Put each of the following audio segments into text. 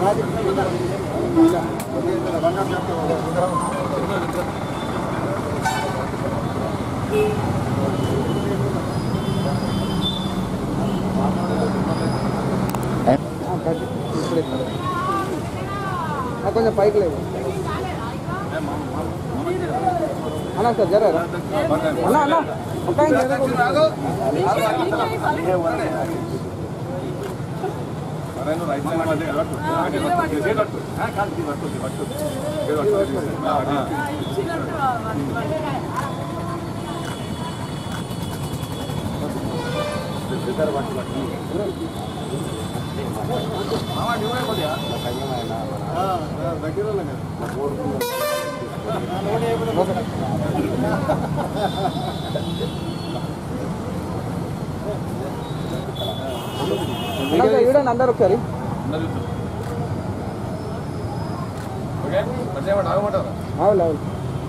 కొంచెం పైకి లేదు అన్నా సార్ జరగరా అన్నా అన్నా ఒక ఆయన జరగకూడదు. అన్నా సార్ చూడండి అందరు ఒకసారి అవును అవును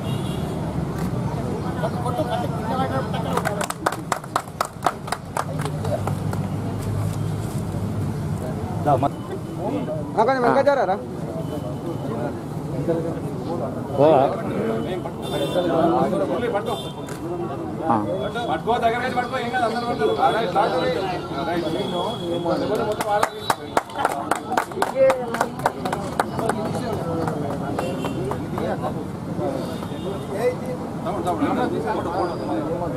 అన్నా, కొంచెం వెనక జరగరా పట్టుకో దగ్గర నుంచి పట్టుకో ఏం కాదు అందరూ పట్టుకో రైట్ రైట్ మొత్తం వాళ్ళకి తమ్ముడు తమ్ముడు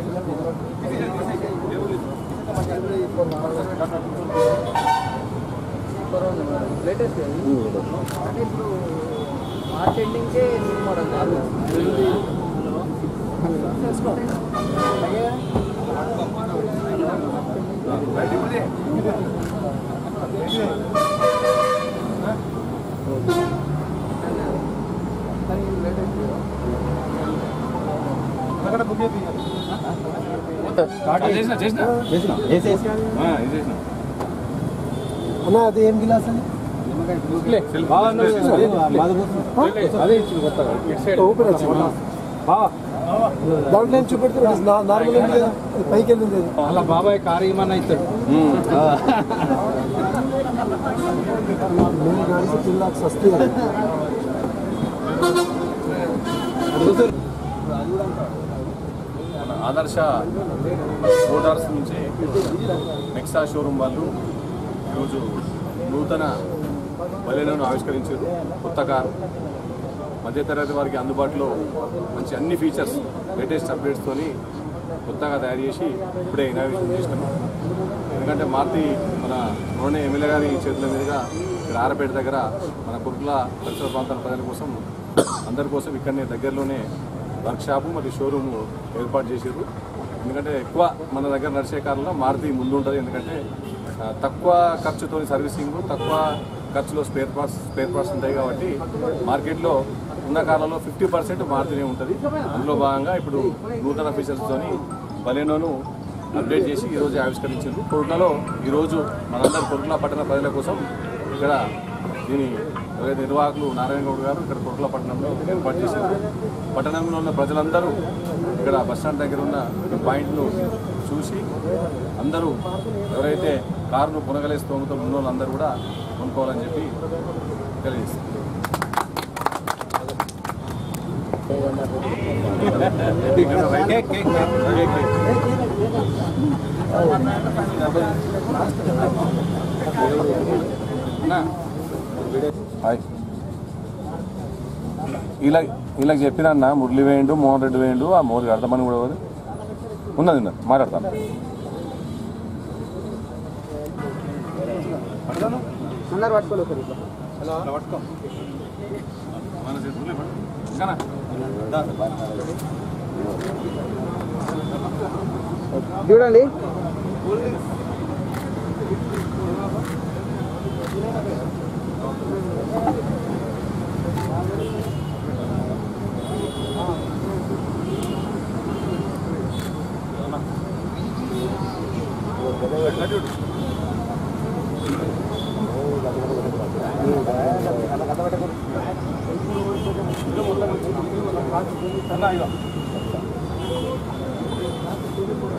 లేటెస్ట్ అంటే ఇప్పుడు మార్చ్ ఎండింగ్కే న్యూ మోడల్ చేసిన చేసిన ఆ, ఇది చేసిన అన్నా అది ఏం గిలాస్ అని అదే ఇచ్చింది కొత్తగా ఇటు సైడ్ ఓపెన్ వచ్చింది దాంట్లో ఏం చూపెడుతుంది నార్మల్ ఉంది కదా అది పైకి వెళ్ళింది అది. అలా బాబాయ్ కారు ఇమ్మన్నా ఇస్తాడు मेरी गाड़ी से तीन लाख सस्ती है మన ఆదర్శ మోటార్స్ నుంచి నెక్సా షోరూమ్ వాళ్ళు ఈరోజు నూతన బలెనోను ఆవిష్కరించారు కొత్త కారు మధ్యతరగతి వారికి అందుబాటులో మంచి అన్ని ఫీచర్స్ లేటెస్ట్ అప్డేట్స్తోని కొత్తగా తయారు చేసి ఇప్పుడే ఇనావేషన్ చేసినాము ఎందుకంటే మారుతి మన నూనె ఎమ్మెల్యే గారి చేతుల మీదుగా ఇక్కడ ఆరపేట దగ్గర మన కుర్ల పరిసర ప్రాంతాల ప్రజల కోసం అందరి కోసం ఇక్కడనే దగ్గరలోనే వర్క్షాపు మరియు షోరూమ్ ఏర్పాటు చేసారు ఎందుకంటే ఎక్కువ మన దగ్గర నడిచే కార్లలో మారుతి ముందు ఉంటుంది ఎందుకంటే ఆ, తక్కువ ఖర్చుతో సర్వీసింగ్ తక్కువ ఖర్చులో స్పేర్ పార్ట్స్ స్పేర్ పార్ట్స్ ఉంటాయి కాబట్టి మార్కెట్లో ఉన్న కార్లలో ఫిఫ్టీ పర్సెంట్ మారుతూనే ఉంటుంది అందులో భాగంగా ఇప్పుడు నూతన ఫీచర్స్తోని బలెనోను అప్డేట్ చేసి ఈరోజు ఆవిష్కరించారు కొరుట్లలో ఈరోజు మనందరి కొరుట్ల పట్టణ ప్రజల కోసం ఇక్కడ దీని ఎవరైతే నిర్వాహకులు నారాయణ గౌడ్ గారు ఇక్కడ కొరుట్ల పట్టణంలో ఏర్పాటు చేశారు పట్టణంలో ఉన్న ప్రజలందరూ ఇక్కడ బస్టాండ్ దగ్గర ఉన్న ఈ పాయింట్ను చూసి అందరూ ఎవరైతే కారును కొనగలే స్తోమతో ఉన్న వాళ్ళందరూ కూడా కొనుక్కోవాలని చెప్పి తెలియజేస్తారు హాయ్ ఇలా వీళ్ళకి చెప్పిన అన్న మురళి వేయండు మోహన్ రెడ్డి వేయండు ఆ మోహన్ అర్థమని కూడా ఎవరు? ఉన్నది ఉన్నది మాట్లాడతాను అందరు పట్టుకోలేదు సార్ ఇట్లా ఇంకానా? చూడండి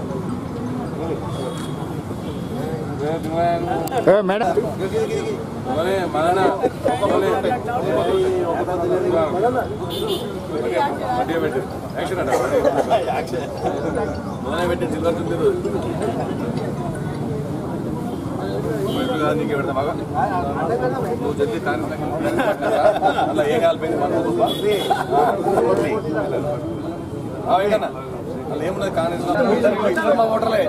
మేడం మననే మనన మననే మధ్య పెట్టి యాక్షన్ అట మననే పెట్టి చిల్లర చుట్టూ నీకు పెడతా బాగా నువ్వు జల్దీ కాంగ్రెస్ అలా ఏం కాలిపోయింది మన అలా ఏమున్నది కాంగ్రెస్ మా ఓటర్లే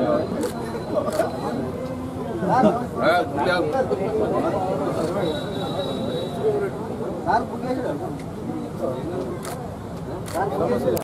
సార్